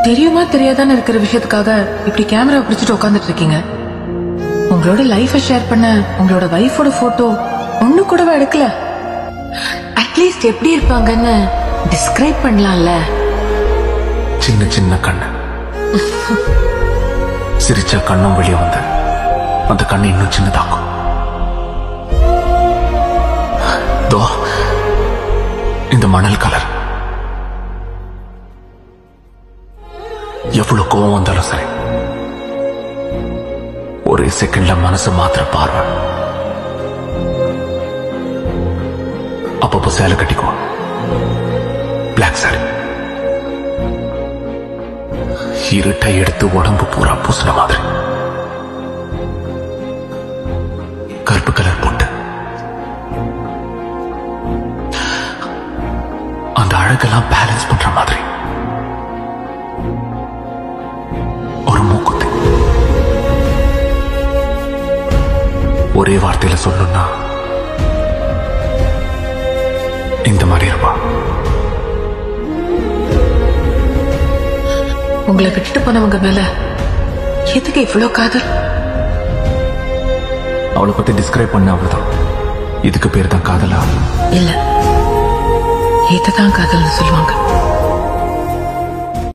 தெரியுமா தெரியாதான்னு இருக்கிற விஷயத்துக்காக இப்படி கேமரா பிடிச்சிட்டு உட்காந்துட்டு இருக்கீங்க உங்களோட லைஃபை ஷேர் பண்ண உங்களோட வைஃபோட போட்டோ ஒண்ணு கூடவா எடுக்கல அட்லீஸ்ட் எப்படி இருப்பாங்கன்னு டிஸ்கிரைப் பண்ணலாம்ல சின்ன சின்ன கண்ணு சிரிச்சா கண்ணும் வெளியே வந்து அந்த கண்ணு இன்னும் சின்னதாக்கும் தோ இந்த மணல் கலர் எவ்வளவு கோவம் வந்தாலும் சரி ஒரே செகண்ட்ல மனசு மாத்திர பார்வை அப்பப்போ சேலை கட்டிக்குவோம் பிளாக் சாரி இருட்டை எடுத்து உடம்பு பூரா பூசின மாதிரி கருப்பு கலர் போட்டு அந்த அழகெல்லாம் பேலன்ஸ் பண்ற மாதிரி ஒரு மூக்குத்தி ஒரே வார்த்தையில சொல்லணும்னா இந்த மாதிரி இருப்பா உங்களை விட்டுட்டு போனவங்க மேல எதுக்கு இவ்வளவு காதல் அவளை பத்தி டிஸ்கிரைப் பண்ண அவ்வளவுதான் இதுக்கு பேர் தான் காதலா இல்ல இதுதான் காதல்னு சொல்லுவாங்க